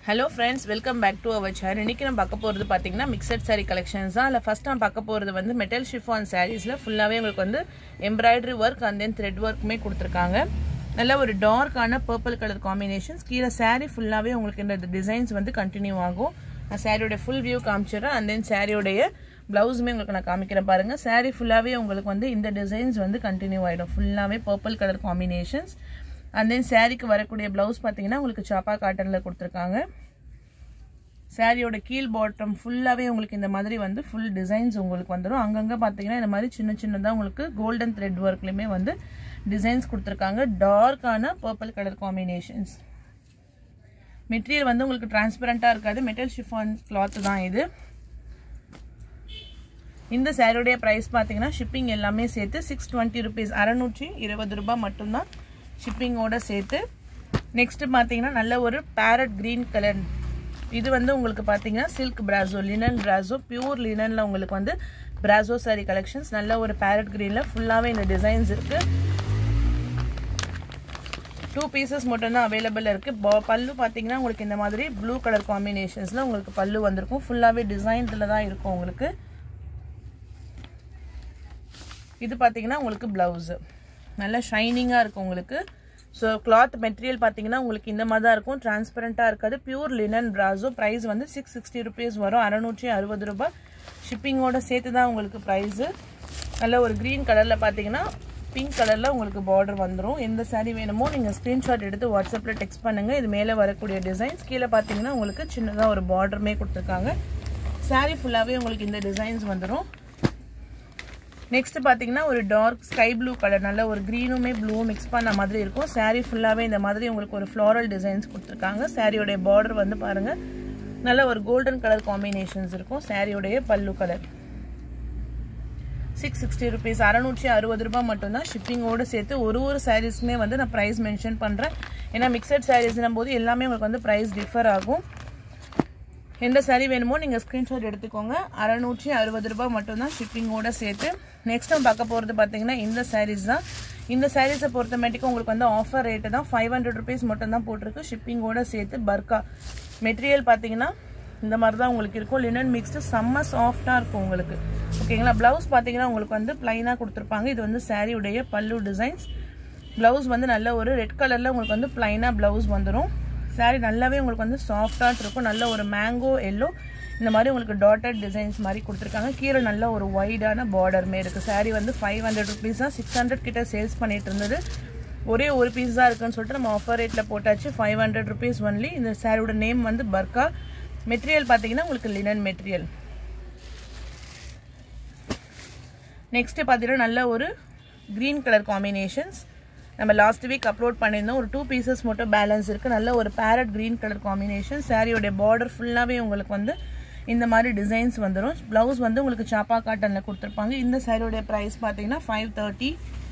hello friends welcome back to our channel இன்றைக்கி நம்ம பார்க்க போகிறது பார்த்தீங்கன்னா மிக்சட் saree கலெக்ஷன்ஸ் தான் அதில் ஃபஸ்ட் நான் பார்க்க போகிறது வந்து மெட்டல் ஷிஃபான் சாரீஸில் ஃபுல்லாகவே உங்களுக்கு வந்து embroidery work and then thread ஒர்க்குமே கொடுத்துருக்காங்க நல்ல ஒரு டார்க்கான பர்பிள் கலர் காம்பினேஷன்ஸ் கீழே saree ஃபுல்லாகவே உங்களுக்கு இந்த டிசைன்ஸ் வந்து கண்டினியூ ஆகும் நான் சாரியோட ஃபுல் வியூ காமிச்சிடுறேன் அண்ட் தென் சாரியோடைய ப்ளவுஸுமே உங்களுக்கு நான் காமிக்கிறேன் பாருங்கள் saree ஃபுல்லாகவே உங்களுக்கு வந்து இந்த டிசைன்ஸ் வந்து கண்டினியூ ஆகிடும் ஃபுல்லாகவே purple colour combinations and then சாரீக்கு வரக்கூடிய ப்ளவுஸ் பார்த்தீங்கன்னா உங்களுக்கு சாப்பா காட்டனில் கொடுத்துருக்காங்க சாரியோட கீழ் பாட்டம் ஃபுல்லாகவே உங்களுக்கு இந்த மாதிரி வந்து ஃபுல் டிசைன்ஸ் உங்களுக்கு வந்துடும் அங்கங்கே பார்த்தீங்கன்னா இந்த மாதிரி சின்ன சின்னதாக உங்களுக்கு கோல்டன் த்ரெட் ஒர்க்லையுமே வந்து டிசைன்ஸ் கொடுத்துருக்காங்க டார்க்கான பர்பிள் கலர் காம்பினேஷன்ஸ் மெட்டீரியல் வந்து உங்களுக்கு டிரான்ஸ்பரண்ட்டாக இருக்காது மெட்டல் ஷிஃபான் கிளாத் தான் இது இந்த சாரியோடைய ப்ரைஸ் பார்த்தீங்கன்னா ஷிப்பிங் எல்லாமே சேர்த்து சிக்ஸ் டுவெண்ட்டி ருபீஸ் அறநூற்றி இருபது ரூபாய் மட்டும்தான் ஷிப்பிங்கோட சேர்த்து நெக்ஸ்ட்டு பார்த்தீங்கன்னா நல்ல ஒரு பேரட் க்ரீன் கலர் இது வந்து உங்களுக்கு பார்த்தீங்கன்னா silk brasso linen brasso pure லினனில் உங்களுக்கு வந்து பிராசோ சாரி கலெக்ஷன்ஸ் நல்ல ஒரு பேரட் க்ரீனில் ஃபுல்லாகவே இந்த டிசைன்ஸ் இருக்குது டூ பீசஸ் மட்டும்தான் அவைலபிள் இருக்குது பல்லு பார்த்தீங்கன்னா உங்களுக்கு இந்த மாதிரி ப்ளூ கலர் காம்பினேஷன்ஸில் உங்களுக்கு பல்லு வந்திருக்கும் ஃபுல்லாகவே டிசைன்ஸில் தான் இருக்கும் உங்களுக்கு இது பார்த்தீங்கன்னா உங்களுக்கு ப்ளவுஸு நல்லா ஷைனிங்காக இருக்கும் உங்களுக்கு ஸோ கிளாத் மெட்டீரியல் பார்த்தீங்கன்னா உங்களுக்கு இந்த மாதிரி தான் இருக்கும் டிரான்ஸ்பரண்ட்டாக இருக்காது பியூர் லினன் ப்ராஸோ ப்ரைஸ் வந்து சிக்ஸ் சிக்ஸ்டி ருபீஸ் வரும் அறநூற்றி அறுபது ரூபாய் ஷிப்பிங்கோட சேர்த்து தான் உங்களுக்கு ப்ரைஸு நல்ல ஒரு க்ரீன் கலரில் பார்த்தீங்கன்னா பிங்க் கலரில் உங்களுக்கு பார்டர் வந்துடும் எந்த சாரீ வேணுமோ நீங்கள் ஸ்க்ரீன்ஷாட் எடுத்து வாட்ஸ்அப்பில் டெக்ஸ்ட் பண்ணுங்கள் இது மேலே வரக்கூடிய டிசைன்ஸ் கீழே பார்த்தீங்கன்னா உங்களுக்கு சின்னதாக ஒரு பார்டருமே கொடுத்துருக்காங்க சாரீ ஃபுல்லாகவே உங்களுக்கு இந்த டிசைன்ஸ் வந்துடும் நெக்ஸ்ட் பார்த்தீங்கன்னா ஒரு டார்க் ஸ்கை ப்ளூ கலர் நல்ல ஒரு க்ரீனுமே ப்ளூவும் மிக்ஸ் பண்ண மாதிரி இருக்கும் சாரீ ஃபுல்லாகவே இந்த மாதிரி உங்களுக்கு ஒரு ஃப்ளாரல் டிசைன்ஸ் கொடுத்துருக்காங்க சாரியோடைய பார்டர் வந்து பாருங்கள் நல்ல ஒரு கோல்டன் கலர் காம்பினேஷன்ஸ் இருக்கும் சாரியோடைய பல்லு கலர் சிக்ஸ் சிக்ஸ்டி ருபீஸ் அறநூற்றி அறுபது ரூபாய் மட்டும்தான் ஷிப்பிங்கோடு சேர்த்து ஒரு ஒரு சாரீஸ்க்குமே வந்து நான் ப்ரைஸ் மென்ஷன் பண்ணுறேன் ஏன்னா மிக்சட் சாரீஸ்னும் போது எல்லாமே உங்களுக்கு வந்து ப்ரைஸ் டிஃபர் ஆகும் எந்த சாரீ வேணுமோ நீங்கள் ஸ்க்ரீன்ஷாட் எடுத்துக்கோங்க அறநூற்றி அறுபது ரூபாய் மட்டும்தான் ஷிப்பிங்கோட சேர்த்து நெக்ஸ்ட் நம்ம பார்க்க போகிறது பார்த்தீங்கன்னா இந்த சாரீஸ் தான் இந்த சாரீஸை பொறுத்த மாட்டிக்கும் உங்களுக்கு வந்து ஆஃபர் ரேட்டு தான் ஃபைவ் ஹண்ட்ரட் ருபீஸ் மட்டும் தான் போட்டிருக்கு ஷிப்பிங்கோட சேர்த்து பர்கா மெட்டீரியல் பார்த்தீங்கன்னா இந்த மாதிரி தான் உங்களுக்கு இருக்கும் லினன் மிக்ஸ்டு செம்ம சாஃப்டாக இருக்கும் உங்களுக்கு ஓகேங்களா ப்ளவுஸ் பார்த்தீங்கன்னா உங்களுக்கு வந்து ப்ளைனாக கொடுத்துருப்பாங்க இது வந்து சாரியுடைய பல்லு டிசைன்ஸ் ப்ளவுஸ் வந்து நல்ல ஒரு ரெட் கலரில் உங்களுக்கு வந்து ப்ளைனாக ப்ளவுஸ் வந்துடும் சாரீ நல்லாவே உங்களுக்கு வந்து சாஃப்டாக இருக்கும் நல்ல ஒரு மேங்கோ எல்லோ இந்த மாதிரி உங்களுக்கு டாட்டட் டிசைன்ஸ் மாதிரி கொடுத்துருக்காங்க கீழே நல்ல ஒரு ஒய்டான பார்டருமே இருக்குது சாரீ வந்து ஃபைவ் ஹண்ட்ரட் ருபீஸ் தான் சிக்ஸ் ஹண்ட்ரட் கிட்ட சேல்ஸ் பண்ணிட்டு இருந்தது ஒரே ஒரு பீஸ் தான் இருக்குன்னு சொல்லிட்டு நம்ம ஆஃபர் ரேட்டில் போட்டாச்சு ஃபைவ் ஹண்ட்ரட் ருபீஸ் ஒன்லி இந்த சாரியோட நேம் வந்து பர்கா மெட்டீரியல் பார்த்தீங்கன்னா உங்களுக்கு லினன் மெட்டீரியல் நெக்ஸ்ட்டு பார்த்தீங்கன்னா நல்ல ஒரு க்ரீன் கலர் காம்பினேஷன்ஸ் நம்ம லாஸ்ட் வீக் அப்லோட் பண்ணியிருந்தோம் ஒரு டூ பீசஸ் மட்டும் பேலன்ஸ் இருக்குது நல்ல ஒரு பேரட் க்ரீன் கலர் காம்பினேஷன் சாரியோடைய பார்டர் ஃபுல்லாகவே உங்களுக்கு வந்து இந்த மாதிரி டிசைன்ஸ் வந்துடும் ப்ளவுஸ் வந்து உங்களுக்கு சாப்பா காட்டனில் கொடுத்துருப்பாங்க இந்த சாரியோடைய ப்ரைஸ் பார்த்தீங்கன்னா ஃபைவ் தேர்ட்டி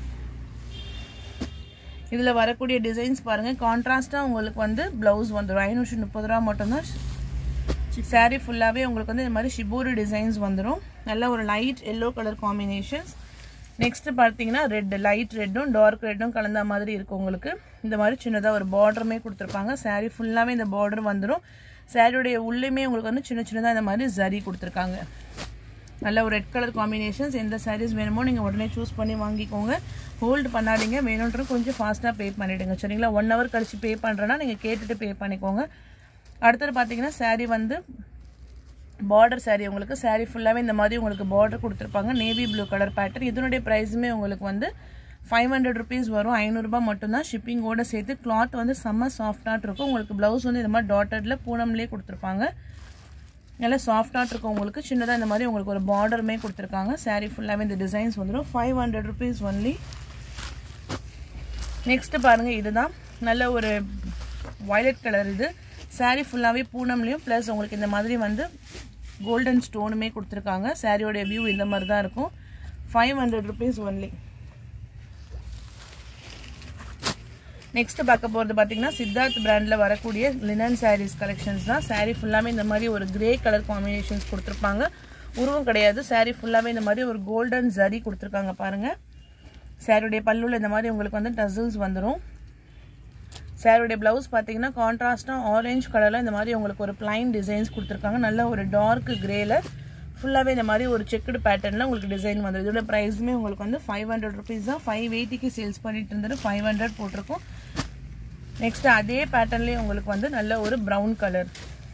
இதில் வரக்கூடிய டிசைன்ஸ் பாருங்கள் கான்ட்ராஸ்ட்டாக உங்களுக்கு வந்து ப்ளவுஸ் வந்துடும் ஐநூற்றி முப்பது ரூபா மட்டும்தான் சாரீ ஃபுல்லாகவே உங்களுக்கு வந்து இந்த மாதிரி ஷிபூரி டிசைன்ஸ் வந்துடும் நல்ல ஒரு light yellow colour combinations next பார்த்தீங்கன்னா ரெட் லைட் ரெட்டும் டார்க் ரெட்டும் கலந்த மாதிரி இருக்கும் உங்களுக்கு இந்த மாதிரி சின்னதாக ஒரு பார்டருமே கொடுத்துருப்பாங்க சாரீ ஃபுல்லாகவே இந்த பார்டர் வந்துடும் சாரியுடைய உள்ளேயுமே உங்களுக்கு வந்து சின்ன சின்னதாக இந்த மாதிரி ஜரி கொடுத்துருக்காங்க நல்ல ஒரு ரெட் கலர் காம்பினேஷன்ஸ் எந்த சாரீஸ் வேணுமோ நீங்கள் உடனே சூஸ் பண்ணி வாங்கிக்கோங்க ஹோல்டு பண்ணாதீங்க வேணுன்றது கொஞ்சம் ஃபாஸ்ட்டாக பே பண்ணிவிடுங்க சரிங்களா ஒன் ஹவர் கழிச்சு பே பண்ணுறேன்னா நீங்கள் கேட்டுட்டு பே பண்ணிக்கோங்க அடுத்தது பார்த்தீங்கன்னா சாரீ வந்து பார்டர் சாரீ உங்களுக்கு சாரீ ஃபுல்லாகவே இந்த மாதிரி உங்களுக்கு பார்டர் கொடுத்துருப்பாங்க நேவி ப்ளூ கலர் பேட்டர்ன் இதனுடைய ப்ரைஸுமே உங்களுக்கு வந்து ஃபைவ் ஹண்ட்ரட் ருபீஸ் வரும் ஐநூறுரூபா மட்டும்தான் ஷிப்பிங்கோட சேர்த்து கிளாத் வந்து செம்ம சாஃப்டாக இருக்கும் உங்களுக்கு ப்ளவுஸ் வந்து இந்த மாதிரி டாட்டடில் பூனம்லேயே கொடுத்துருப்பாங்க நல்லா சாஃப்டாக இருக்கும் உங்களுக்கு சின்னதாக இந்த மாதிரி உங்களுக்கு ஒரு பார்டருமே கொடுத்துருக்காங்க சாரீ ஃபுல்லாகவே இந்த டிசைன்ஸ் வந்துடும் five hundred rupees only next பாருங்கள் இதுதான் நல்ல ஒரு வயலட் கலர் இது சாரீ ஃபுல்லாகவே பூனம்லேயும் ப்ளஸ் உங்களுக்கு இந்த மாதிரி வந்து கோல்டன் ஸ்டோனுமே கொடுத்துருக்காங்க சாரியோடைய வியூ இந்த மாதிரி தான் இருக்கும் five hundred rupees only next பார்க்க போகிறது பார்த்தீங்கன்னா சித்தார்த் பிராண்டில் வரக்கூடிய லினன் சாரீஸ் கலெக்ஷன்ஸ் தான் சாரீ ஃபுல்லாகவே இந்த மாதிரி ஒரு கிரே கலர் காம்பினேஷன்ஸ் கொடுத்துருப்பாங்க உருவம் கிடையாது சாரீ ஃபுல்லாகவே இந்த மாதிரி ஒரு கோல்டன் ஜரி கொடுத்துருக்காங்க பாருங்கள் சாரியுடைய பல்லுவில் இந்த மாதிரி உங்களுக்கு வந்து டசில்ஸ் வந்துடும் சாரியோடைய ப்ளவுஸ் பார்த்தீங்கன்னா கான்ட்ராஸ்டாக ஆரஞ்சு கலரில் இந்த மாதிரி உங்களுக்கு ஒரு பிளைன் டிசைன்ஸ் கொடுத்துருக்காங்க நல்ல ஒரு டார்க் கிரேல ஃபுல்லாகவே இந்த மாதிரி ஒரு செக்குடு பேட்டர்னில் உங்களுக்கு டிசைன் வந்துடும் இதோட ப்ரைஸுமே உங்களுக்கு வந்து ஃபைவ் ஹண்ட்ரட் ருபீஸ் தான் ஃபைவ் எயிட்டிக்கு சேல்ஸ் பண்ணிட்டு இருந்தது ஃபைவ் ஹண்ட்ரட் போட்டிருக்கோம் நெக்ஸ்ட் அதே பேட்டர்ன்லேயே உங்களுக்கு வந்து நல்ல ஒரு ப்ரௌன் கலர்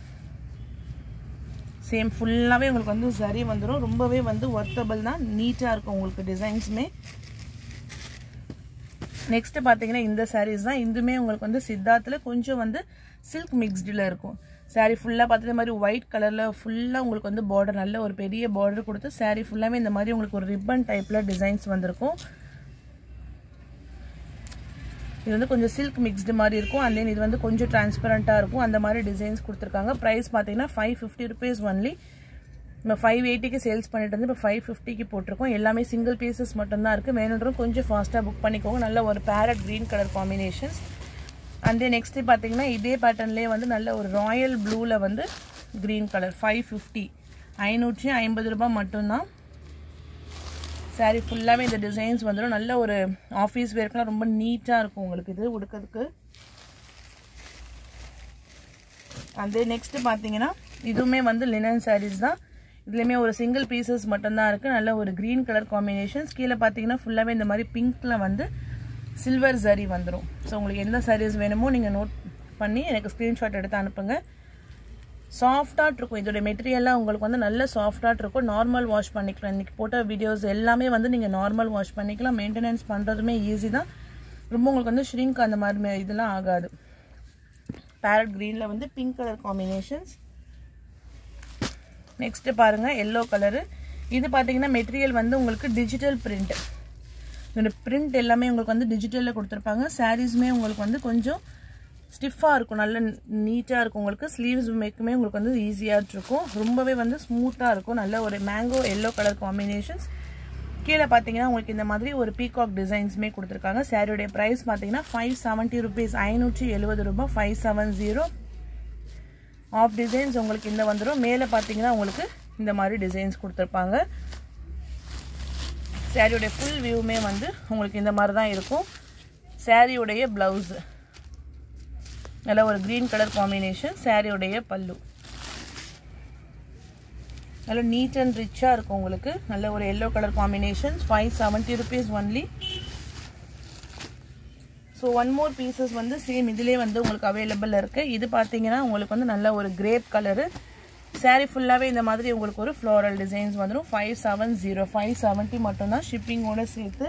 சேம் ஃபுல்லாகவே உங்களுக்கு வந்து சரி வந்துடும் ரொம்பவே வந்து ஒர்த்தபிள் தான் நீட்டாக இருக்கும் உங்களுக்கு டிசைன்ஸுமே நெக்ஸ்ட் பார்த்தீங்கன்னா இந்த சாரீஸ் தான் இதுவுமே உங்களுக்கு வந்து சித்தார்த்தில் கொஞ்சம் வந்து சில்க் மிக்ஸ்டில் இருக்கும் சாரீ ஃபுல்லாக பார்த்துட்டு மாதிரி ஒயிட் கலரில் ஃபுல்லாக உங்களுக்கு வந்து பார்டர் நல்ல ஒரு பெரிய பார்டர் கொடுத்து சாரீ ஃபுல்லாகவே இந்த மாதிரி உங்களுக்கு ஒரு ரிப்பன் டைப்பில் டிசைன்ஸ் வந்திருக்கும் இது வந்து கொஞ்சம் சில்க் மிக்ஸ்டு மாதிரி இருக்கும் அண்ட் தென் இது வந்து கொஞ்சம் டிரான்ஸ்பரண்ட்டாக இருக்கும் அந்த மாதிரி டிசைன்ஸ் கொடுத்துருக்காங்க ப்ரைஸ் பார்த்தீங்கன்னா ஃபைவ் ஃபிஃப்டி ருபீஸ் ஒன்லி நம்ம ஃபைவ் எயிட்டிக்கு சேல்ஸ் பண்ணிட்டு வந்து இப்போ ஃபைவ் ஃபிஃப்டிக்கு போட்டிருக்கோம் எல்லாமே சிங்கிள் பீசஸ் மட்டும்தான் இருக்குது வேணுன்றோம் கொஞ்சம் ஃபாஸ்ட்டாக புக் பண்ணிக்கோங்க நல்ல ஒரு parrot green colour combinations and then next பார்த்தீங்கன்னா இதே பேட்டர்ன்லேயே வந்து நல்ல ஒரு ராயல் ப்ளூவில் வந்து க்ரீன் கலர் ஃபைவ் ஃபிஃப்டி ஐநூற்றி ஐம்பது ரூபாய் மட்டும்தான் சாரீ ஃபுல்லாகவே இந்த டிசைன்ஸ் வந்துடும் நல்ல ஒரு ஆஃபீஸ் வேர்க்கெலாம் ரொம்ப நீட்டாக இருக்கும் உங்களுக்கு இது உடுக்கிறதுக்கு அண்ட் நெக்ஸ்ட்டு பார்த்தீங்கன்னா இதுவுமே வந்து லினன் சாரீஸ் தான் இதுலேயுமே ஒரு சிங்கிள் பீசஸ் மட்டும்தான் இருக்குது நல்ல ஒரு க்ரீன் கலர் காம்பினேஷன்ஸ் கீழே பார்த்தீங்கன்னா ஃபுல்லாகவே இந்த மாதிரி பிங்க்கில் வந்து சில்வர் சரி வந்துடும் ஸோ உங்களுக்கு எந்த சாரீஸ் வேணுமோ நீங்கள் நோட் பண்ணி எனக்கு ஸ்க்ரீன்ஷாட் எடுத்து அனுப்புங்க சாஃப்டாக இருக்கும் இதோட மெட்டீரியல்லாம் உங்களுக்கு வந்து நல்ல சாஃப்டாக இருக்கும் நார்மல் வாஷ் பண்ணிக்கலாம் இன்றைக்கி போட்ட வீடியோஸ் எல்லாமே வந்து நீங்கள் நார்மல் வாஷ் பண்ணிக்கலாம் மெயின்டெனன்ஸ் பண்ணுறதுமே ஈஸி தான் ரொம்ப உங்களுக்கு வந்து ஷ்ரிங்க் அந்த மாதிரி இதெல்லாம் ஆகாது பேரட் க்ரீனில் வந்து பிங்க் கலர் காம்பினேஷன்ஸ் நெக்ஸ்ட்டு பாருங்கள் எல்லோ கலரு இது பார்த்தீங்கன்னா மெட்டீரியல் வந்து உங்களுக்கு டிஜிட்டல் பிரிண்ட் இதோட பிரிண்ட் எல்லாமே உங்களுக்கு வந்து டிஜிட்டலில் கொடுத்துருப்பாங்க சாரீஸுமே உங்களுக்கு வந்து கொஞ்சம் ஸ்டிஃபாக இருக்கும் நல்ல நீட்டாக இருக்கும் உங்களுக்கு ஸ்லீவ்ஸ் மேக்குமே உங்களுக்கு வந்து ஈஸியாக இருக்கும் ரொம்பவே வந்து ஸ்மூத்தாக இருக்கும் நல்ல ஒரு மேங்கோ எல்லோ கலர் காம்பினேஷன்ஸ் கீழே பார்த்தீங்கன்னா உங்களுக்கு இந்த மாதிரி ஒரு பீகாக் டிசைன்ஸுமே கொடுத்துருக்காங்க சாரியோடைய ப்ரைஸ் பார்த்தீங்கன்னா ஃபைவ் செவன்ட்டி ருபீஸ் ஐநூற்றி எழுபது ரூபாய் five seven zero of designs உங்களுக்கு இந்த வந்துடும் மேலே பார்த்தீங்கன்னா உங்களுக்கு இந்த மாதிரி டிசைன்ஸ் கொடுத்துருப்பாங்க சாரியோடைய ஃபுல் வியூமே வந்து உங்களுக்கு இந்த மாதிரி தான் இருக்கும் சாரியுடைய ப்ளவுஸு நல்ல ஒரு க்ரீன் கலர் காம்பினேஷன் சாரியுடைய பல்லு நல்ல நீட் அண்ட் ரிச்சாக இருக்கும் உங்களுக்கு நல்ல ஒரு yellow colour combination five seventy rupees only so one more pieces வந்து சேம் இதிலே வந்து உங்களுக்கு அவைலபிள் இருக்குது இது பார்த்தீங்கன்னா உங்களுக்கு வந்து நல்ல ஒரு கிரேப் கலரு சாரீ ஃபுல்லாகவே இந்த மாதிரி உங்களுக்கு ஒரு ஃப்ளோரல் டிசைன்ஸ் வந்துடும் five seven zero five seventy மட்டும்தான் ஷிப்பிங்கோட சேர்த்து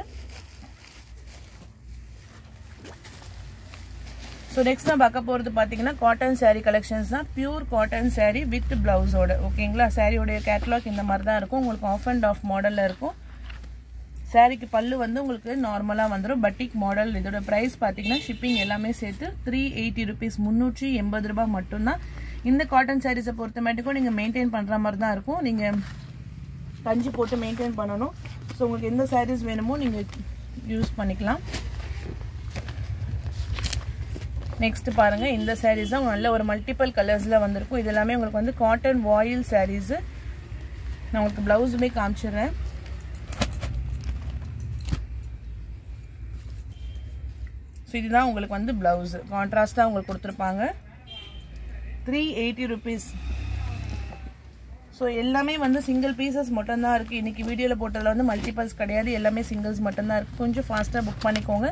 ஸோ நெக்ஸ்ட் நான் பார்க்க போகிறது பார்த்தீங்கன்னா காட்டன் சாரீ கலெக்ஷன்ஸ் தான் பியூர் காட்டன் சாரீ வித் ப்ளவுஸோட ஓகேங்களா சாரியோடைய கேட்லாக் இந்த மாதிரி தான் இருக்கும் உங்களுக்கு ஆஃப் அண்ட் ஆஃப் மாடலில் இருக்கும் சாரிக்கு பல்லு வந்து உங்களுக்கு நார்மலாக வந்துடும் பட்டிக் மாடல் இதோட ப்ரைஸ் பார்த்தீங்கன்னா ஷிப்பிங் எல்லாமே சேர்த்து த்ரீ எயிட்டி ருபீஸ் முந்நூற்றி எண்பது ரூபாய் மட்டும்தான் இந்த காட்டன் சாரீஸை பொறுத்த மட்டுக்கும் நீங்கள் மெயின்டைன் பண்ணுற மாதிரி தான் இருக்கும் நீங்கள் பஞ்சு போட்டு மெயின்டைன் பண்ணணும் ஸோ உங்களுக்கு எந்த சாரீஸ் வேணுமோ நீங்கள் யூஸ் பண்ணிக்கலாம் நெக்ஸ்ட் பாருங்க இந்த சாரீஸ் தான் நல்ல ஒரு மல்டிபிள் கலர்ஸில் வந்திருக்கும் இது எல்லாமே உங்களுக்கு வந்து காட்டன் வாயில் சாரீஸு நான் உங்களுக்கு ப்ளவுஸுமே காமிச்சிடுறேன் ஸோ இதுதான் உங்களுக்கு வந்து ப்ளவுஸு கான்ட்ராஸ்டாக உங்களுக்கு கொடுத்துருப்பாங்க த்ரீ எயிட்டி ருபீஸ் ஸோ எல்லாமே வந்து சிங்கிள் பீசஸ் மட்டும்தான் இருக்குது இன்றைக்கி வீடியோவில் போட்டதில் வந்து மல்டிபிள்ஸ் கிடையாது எல்லாமே சிங்கிள்ஸ் மட்டும்தான் இருக்குது கொஞ்சம் ஃபாஸ்ட்டாக புக் பண்ணிக்கோங்க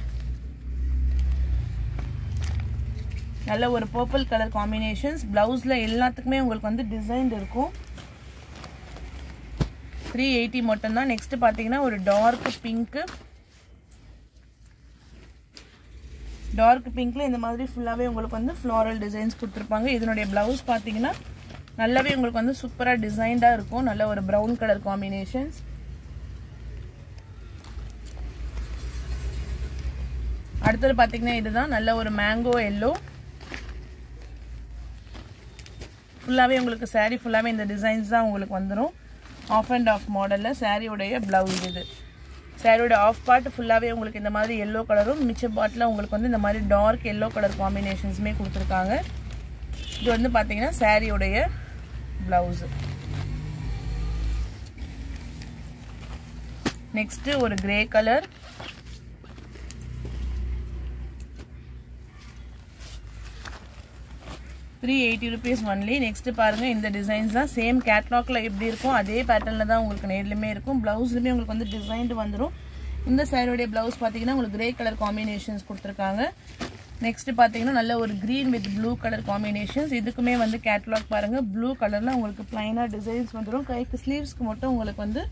நல்ல ஒரு பர்பிள் கலர் காம்பினேஷன்ஸ் ப்ளவுஸில் எல்லாத்துக்குமே உங்களுக்கு வந்து டிசைன் இருக்கும் த்ரீ எயிட்டி மட்டும்தான் நெக்ஸ்ட் பார்த்தீங்கன்னா ஒரு டார்க் பிங்க்கு டார்க் பிங்க்ல இந்த மாதிரி ஃபுல்லாகவே உங்களுக்கு வந்து ஃப்ளாரல் டிசைன்ஸ் கொடுத்துருப்பாங்க இதனுடைய ப்ளவுஸ் பார்த்தீங்கன்னா நல்லாவே உங்களுக்கு வந்து சூப்பராக டிசைன்டாக இருக்கும் நல்ல ஒரு ப்ரௌன் கலர் காம்பினேஷன்ஸ் அடுத்தது பார்த்தீங்கன்னா இதுதான் நல்ல ஒரு மேங்கோ எல்லோ ஃபுல்லாகவே உங்களுக்கு சாரீ ஃபுல்லாகவே இந்த டிசைன்ஸ் தான் உங்களுக்கு வந்துடும் ஆஃப் அண்ட் ஆஃப் மாடலில் சாரியோடைய ப்ளவுஸ் இது சாரியோட ஆஃப் பார்ட் ஃபுல்லாகவே உங்களுக்கு இந்த மாதிரி எல்லோ கலரும் மிச்ச பார்ட்டில் உங்களுக்கு வந்து இந்த மாதிரி டார்க் எல்லோ கலர் காம்பினேஷன்ஸுமே கொடுத்துருக்காங்க இது வந்து பார்த்தீங்கன்னா சாரியோடைய ப்ளவுஸு நெக்ஸ்ட்டு ஒரு grey colour three eighty rupees only next பாருங்க இந்த டிசைன்ஸ் தான் சேம் கேட்லாக்ல எப்படி இருக்கும் அதே பேட்டர்னில் தான் உங்களுக்கு நேர்லையுமே இருக்கும் ப்ளவுஸ்லையுமே உங்களுக்கு வந்து டிசைன்டு வந்துடும் இந்த சாரியோடைய ப்ளவுஸ் பார்த்தீங்கன்னா உங்களுக்கு கிரே கலர் காம்பினேஷன்ஸ் கொடுத்துருக்காங்க நெக்ஸ்ட் பார்த்தீங்கன்னா நல்ல ஒரு green with blue colour combinations இதுக்குமே வந்து கேட்லாக் பாருங்க ப்ளூ கலரில் உங்களுக்கு பிளைனாக டிசைன்ஸ் வந்துடும் கைக்கு ஸ்லீவ்ஸ்க்கு மட்டும் உங்களுக்கு வந்து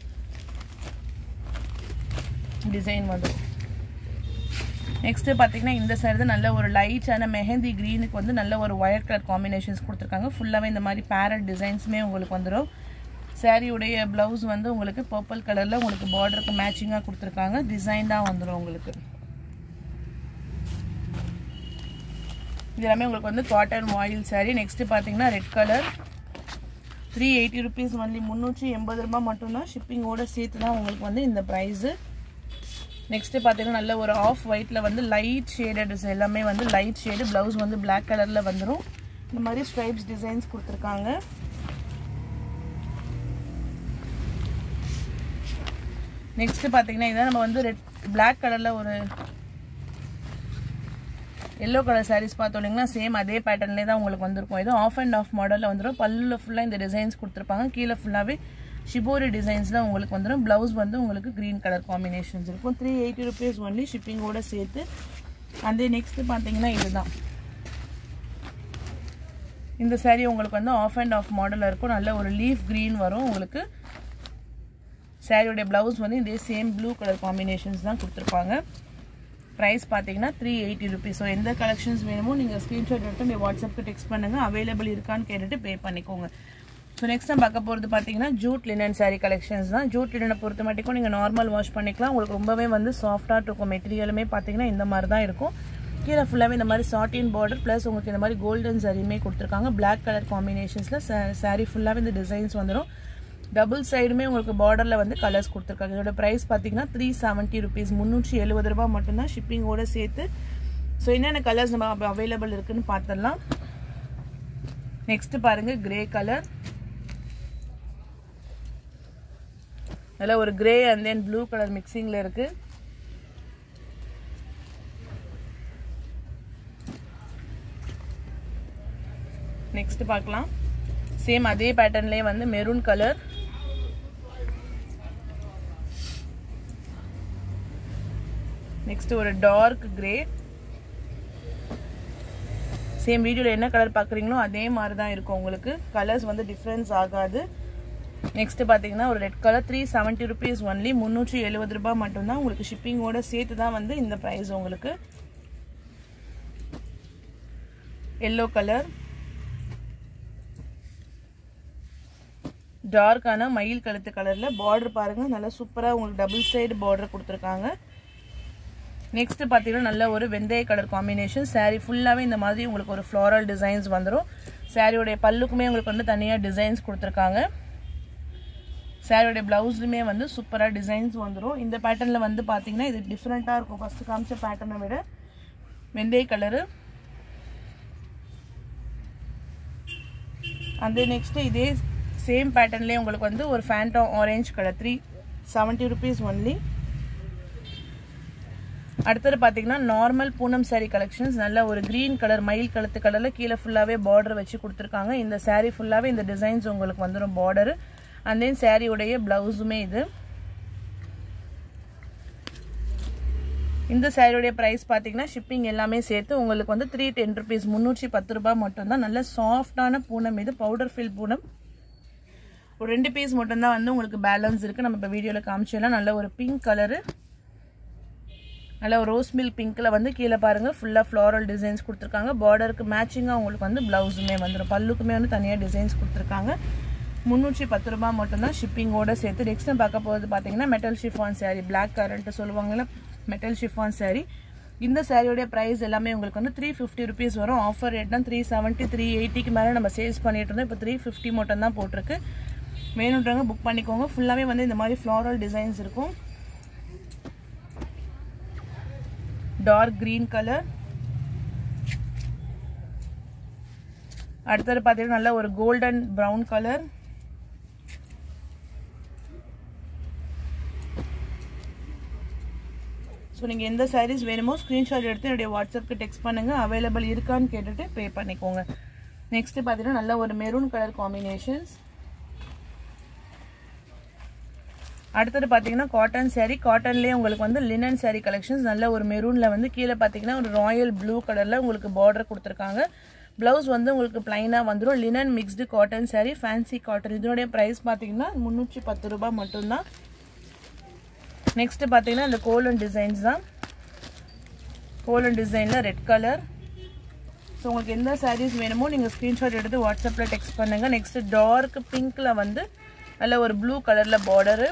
டிசைன் வந்துடும் நெக்ஸ்ட் பார்த்தீங்கன்னா இந்த சைடு தான் நல்ல ஒரு லைட்டான மெஹந்தி க்ரீனுக்கு வந்து நல்ல ஒரு ஒயர் கலர் காம்பினேஷன்ஸ் கொடுத்துருக்காங்க ஃபுல்லாகவே இந்த மாதிரி பேரட் டிசைன்ஸுமே உங்களுக்கு வந்துடும் சாரியுடைய ப்ளவுஸ் வந்து உங்களுக்கு பர்பிள் கலரில் உங்களுக்கு பார்டருக்கு மேட்சிங்காக கொடுத்துருக்காங்க டிசைன்டாக வந்துடும் உங்களுக்கு இது எல்லாமே உங்களுக்கு வந்து காட்டன் வாயில் சாரீ நெக்ஸ்ட் பார்த்தீங்கன்னா red colour three eighty rupees only முந்நூற்றி எண்பது ரூபாய் மட்டும்தான் ஷிப்பிங்கோட சேர்த்து தான் உங்களுக்கு வந்து இந்த ப்ரைஸு நெக்ஸ்ட் பார்த்தீங்கன்னா நல்ல ஒரு ஆஃப் ஒயிட்டில் வந்து லைட் ஷேடட்ஸ் எல்லாமே வந்து லைட் ஷேடு ப்ளவுஸ் வந்து பிளாக் கலரில் வந்துடும் இந்த மாதிரி ஸ்ட்ரைப்ஸ் டிசைன்ஸ் கொடுத்துருக்காங்க நெக்ஸ்ட் பார்த்தீங்கன்னா இதான் நம்ம வந்து ரெட் பிளாக் கலரில் ஒரு எல்லோ கலர் சாரீஸ் பார்த்தோம் இல்லைங்களா சேம் அதே பேட்டர்ன்லேயே தான் உங்களுக்கு வந்திருக்கும் இது ஆஃப் அண்ட் ஆஃப் மாடலில் வந்துடும் பல்லில் ஃபுல்லாக இந்த டிசைன்ஸ் கொடுத்துருப்பாங்க கீழே ஃபுல்லாகவே ஷிபோரி டிசைன்ஸில் உங்களுக்கு வந்துடும் ப்ளவுஸ் வந்து உங்களுக்கு க்ரீன் கலர் காம்பினேஷன்ஸ் இருக்கும் த்ரீ எயிட்டி ருபீஸ் ஒன்லி ஷிப்பிங்கோட சேர்த்து அதே நெக்ஸ்ட்டு பார்த்தீங்கன்னா இதுதான் இந்த சாரீ உங்களுக்கு வந்து ஆஃப் அண்ட் ஆஃப் மாடலில் இருக்கும் நல்ல ஒரு லீஃப் க்ரீன் வரும் உங்களுக்கு சாரியோடைய ப்ளவுஸ் வந்து இதே சேம் ப்ளூ கலர் காம்பினேஷன்ஸ் தான் கொடுத்துருப்பாங்க ப்ரைஸ் பார்த்தீங்கன்னா த்ரீ எயிட்டி ருபீஸ் ஸோ எந்த கலெக்ஷன்ஸ் வேணுமோ நீங்கள் ஸ்க்ரீன்ஷாட் எடுத்து நீங்கள் வாட்ஸ்அப்புக்கு டெக்ஸ்ட் பண்ணுங்கள் அவைலபிள் இருக்கான்னு கேட்டுட்டு பே பண்ணிக்கோங்க ஸோ நெக்ஸ்ட் நம்ம பார்க்க போகிறது பார்த்தீங்கன்னா ஜூட் லினன் சாரீ கலெக்ஷன்ஸ் தான் ஜூட் லினனை பொறுத்த மட்டும் நீங்கள் நார்மல் வாஷ் பண்ணிக்கலாம் உங்களுக்கு ரொம்பவே வந்து சாஃப்டாக இருக்கும் மெட்டீரியலுமே பார்த்தீங்கன்னா இந்த மாதிரி தான் இருக்கும் கீழே ஃபுல்லாகவே இந்த மாதிரி சாட்டின் பார்டர் ப்ளஸ் உங்களுக்கு இந்த மாதிரி கோல்டன் சாரியுமே கொடுத்துருக்காங்க பிளாக் கலர் காம்பினேஷன்ஸில் சாரீ ஃபுல்லாகவே இந்த டிசைன்ஸ் வந்துடும் டபுள் சைடுமே உங்களுக்கு பார்டரில் வந்து கலர்ஸ் கொடுத்துருக்காங்க இதோட ப்ரைஸ் பார்த்தீங்கன்னா த்ரீ செவன்ட்டி ருபீஸ் முந்நூற்றி எழுபது ரூபாய் மட்டும்தான் ஷிப்பிங்கோட சேர்த்து ஸோ என்னென்ன கலர்ஸ் நம்ம அவைலபிள் இருக்குன்னு பார்த்துடலாம் நெக்ஸ்ட் பாருங்க கிரே கலர் நல்ல ஒரு grey and then blue colour மிக்சிங்கில் இருக்கு நெக்ஸ்ட் பார்க்கலாம் சேம் அதே பேட்டர்ன்லேயே வந்து மெரூன் கலர் நெக்ஸ்ட் ஒரு டார்க் கிரே சேம் வீடியோவில் என்ன கலர் பார்க்குறீங்களோ அதே மாதிரி தான் இருக்கும் உங்களுக்கு கலர்ஸ் வந்து டிஃப்ரென்ஸ் ஆகாது நெக்ஸ்ட் பார்த்தீங்கன்னா ஒரு red colour three seventy rupees only முந்நூற்றி எழுபது ரூபாய் மட்டும்தான் உங்களுக்கு ஷிப்பிங்கோட சேர்த்து தான் வந்து இந்த ப்ரைஸ் உங்களுக்கு எல்லோ கலர் டார்க்கான மயில் கழுத்து கலரில் பார்டர் பாருங்கள் நல்லா சூப்பராக உங்களுக்கு டபுள் சைடு பார்டர் கொடுத்துருக்காங்க நெக்ஸ்ட் பார்த்தீங்கன்னா நல்ல ஒரு வெந்தய கலர் காம்பினேஷன் சாரீ ஃபுல்லாகவே இந்த மாதிரி உங்களுக்கு ஒரு ஃப்ளாரல் டிசைன்ஸ் வந்துடும் சாரியோடைய பல்லுக்குமே உங்களுக்கு வந்து தனியாக டிசைன்ஸ் கொடுத்துருக்காங்க சாரியோடைய ப்ளவுஸ்லுமே வந்து சூப்பராக டிசைன்ஸ் வந்துடும் இந்த பேட்டர்னில் வந்து பார்த்தீங்கன்னா இது டிஃப்ரெண்ட்டாக இருக்கும் ஃபஸ்ட்டு காமிச்ச பேட்டர்னை விட வெந்தய கலரு அந்த நெக்ஸ்ட்டு இதே சேம் பேட்டர்ன்லேயே உங்களுக்கு வந்து ஒரு phantom orange colour three seventy rupees only அடுத்தது பார்த்தீங்கன்னா நார்மல் பூனம் சாரீ கலெக்ஷன்ஸ் நல்ல ஒரு க்ரீன் கலர் மயில் கழுத்து கலரில் கீழே ஃபுல்லாகவே பார்டர் வச்சு கொடுத்துருக்காங்க இந்த சாரீ ஃபுல்லாகவே இந்த டிசைன்ஸ் உங்களுக்கு வந்துடும் பார்டரு அண்ட் தென் சாரியுடைய ப்ளவுஸுமே இது இந்த சாரியுடைய ப்ரைஸ் பார்த்தீங்கன்னா ஷிப்பிங் எல்லாமே சேர்த்து உங்களுக்கு வந்து த்ரீ டென் ருபீஸ் முந்நூற்றி பத்து ரூபாய் மட்டும்தான் நல்ல சாஃப்டான பூனம் இது பவுடர் ஃபில் பூனம் ஒரு ரெண்டு பீஸ் மட்டும்தான் வந்து உங்களுக்கு பேலன்ஸ் இருக்குது நம்ம இப்போ வீடியோவில் காமிச்சோம்னா நல்ல ஒரு பிங்க் கலரு நல்ல ஒரு ரோஸ் மில்க் பிங்க்கில் வந்து கீழே பாருங்கள் ஃபுல்லாக ஃப்ளாரல் டிசைன்ஸ் கொடுத்துருக்காங்க பார்டருக்கு மேட்சிங்காக உங்களுக்கு வந்து ப்ளவுஸுமே வந்துடும் பல்லுக்குமே வந்து தனியாக டிசைன்ஸ் கொடுத்துருக்காங்க முந்நூற்றி பத்து ரூபாய் மட்டும்தான் ஷிப்பிங்கோட சேர்த்து நெக்ஸ்ட் பார்க்க போகிறது பார்த்தீங்கன்னா metal chiffon sari black current சொல்லுவாங்கல்ல மெட்டல் ஷிஃபான் சாரீ இந்த சாரியோடைய ப்ரைஸ் எல்லாமே உங்களுக்கு வந்து த்ரீ ஃபிஃப்டி ருபீஸ் வரும் ஆஃபர் ரேட்னா த்ரீ செவன்ட்டி த்ரீ எயிட்டிக்கு மேலே நம்ம சேல்ஸ் பண்ணிட்டு இருந்தோம் இப்போ த்ரீ ஃபிஃப்டி மட்டும் தான் போட்டிருக்கு வேணுன்றவங்க புக் பண்ணிக்கோங்க ஃபுல்லாகவே வந்து இந்த மாதிரி ஃப்ளாரல் டிசைன்ஸ் இருக்கும் டார்க் க்ரீன் கலர் அடுத்தது பார்த்தீங்கன்னா நல்ல ஒரு கோல்டன் ப்ரௌன் கலர் ஸோ நீங்கள் எந்த சாரீஸ் வேணுமோ ஸ்க்ரீன்ஷாட் எடுத்து என்னுடைய வாட்ஸ்அப்புக்கு டெக்ஸ்ட் பண்ணுங்கள் அவைலபிள் இருக்கான்னு கேட்டுட்டு பே பண்ணிக்கோங்க நெக்ஸ்ட் பார்த்தீங்கன்னா நல்ல ஒரு மெரூன் கலர் காம்பினேஷன்ஸ் அடுத்தது பார்த்தீங்கன்னா காட்டன் saree காட்டன்லேயே உங்களுக்கு வந்து லினன் saree கலெக்ஷன்ஸ் நல்ல ஒரு மெரூனில் வந்து கீழே பார்த்தீங்கன்னா ஒரு ராயல் ப்ளூ கலரில் உங்களுக்கு பார்டர் கொடுத்துருக்காங்க ப்ளவுஸ் வந்து உங்களுக்கு பிளைனாக வந்துடும் linen mixed cotton saree fancy cotton இதனுடைய ப்ரைஸ் பார்த்தீங்கன்னா முந்நூற்றி பத்து ரூபாய் மட்டும்தான் நெக்ஸ்ட் பார்த்தீங்கன்னா இந்த கோலன் டிசைன்ஸ் தான் கோலன் டிசைனில் ரெட் கலர் ஸோ உங்களுக்கு எந்த சாரீஸ் வேணுமோ நீங்கள் ஸ்க்ரீன்ஷாட் எடுத்து வாட்ஸ்அப்பில் டெக்ஸ்ட் பண்ணுங்கள் நெக்ஸ்ட்டு டார்க் பிங்க்கில் வந்து நல்ல ஒரு ப்ளூ கலரில் பார்டரு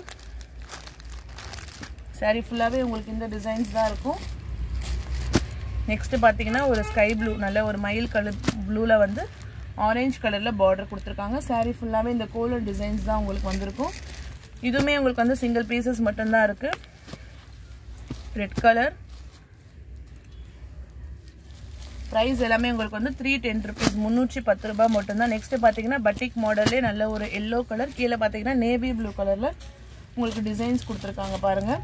சாரீ ஃபுல்லாகவே உங்களுக்கு இந்த டிசைன்ஸ் தான் இருக்கும் நெக்ஸ்ட்டு பார்த்தீங்கன்னா ஒரு ஸ்கை ப்ளூ நல்ல ஒரு மயில் கலர் ப்ளூவில் வந்து ஆரஞ்சு கலரில் பார்டர் கொடுத்துருக்காங்க சாரீ ஃபுல்லாகவே இந்த கோலர் டிசைன்ஸ் தான் உங்களுக்கு வந்திருக்கும் இதுவுமே உங்களுக்கு வந்து சிங்கிள் பீசஸ் மட்டும்தான் இருக்குது ரெட் கலர் ப்ரைஸ் எல்லாமே உங்களுக்கு வந்து த்ரீ டென் ருபீஸ் முந்நூற்றி பத்து ரூபாய் மட்டும்தான் நெக்ஸ்ட்டு பார்த்தீங்கன்னா பட்டிக் மாடல்லே நல்ல ஒரு எல்லோ கலர் கீழே பார்த்தீங்கன்னா நேவி ப்ளூ கலரில் உங்களுக்கு டிசைன்ஸ் கொடுத்துருக்காங்க பாருங்கள்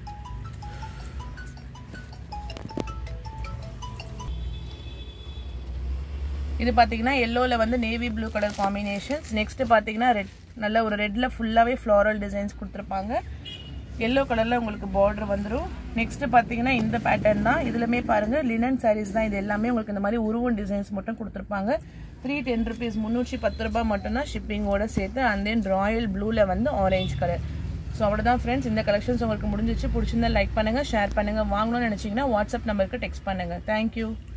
இது பார்த்தீங்கன்னா எல்லோவில் வந்து navy blue colour combinations next பார்த்தீங்கன்னா ரெட் நல்ல ஒரு ரெட்டில் ஃபுல்லாகவே ஃப்ளாரல் டிசைன்ஸ் கொடுத்துருப்பாங்க எல்லோ கலரில் உங்களுக்கு பார்டர் வந்துடும் நெக்ஸ்ட்டு பார்த்தீங்கன்னா இந்த பேட்டர்ன் தான் இதுலமே பாருங்கள் லினன் சாரீஸ் தான் இது எல்லாமே உங்களுக்கு இந்த மாதிரி உருவம் டிசைன்ஸ் மட்டும் கொடுத்துருப்பாங்க த்ரீ டென் ருபீஸ் முந்நூற்றி பத்து ரூபாய் மட்டும்தான் ஷிப்பிங்கோட சேர்த்து அண்ட் தென் ராயல் ப்ளூவில் வந்து ஆரஞ்சு கலர் ஸோ அவ்வளோதான் ஃப்ரெண்ட்ஸ் இந்த கலெக்ஷன்ஸ் உங்களுக்கு முடிஞ்சிச்சு பிடிச்சிருந்தா லைக் பண்ணுங்கள் ஷேர் பண்ணுங்கள் வாங்கணும்னு நினச்சிங்கன்னா வாட்ஸ்அப் நம்பருக்கு டெக்ஸ்ட் பண்ணுங்கள் தேங்க்யூ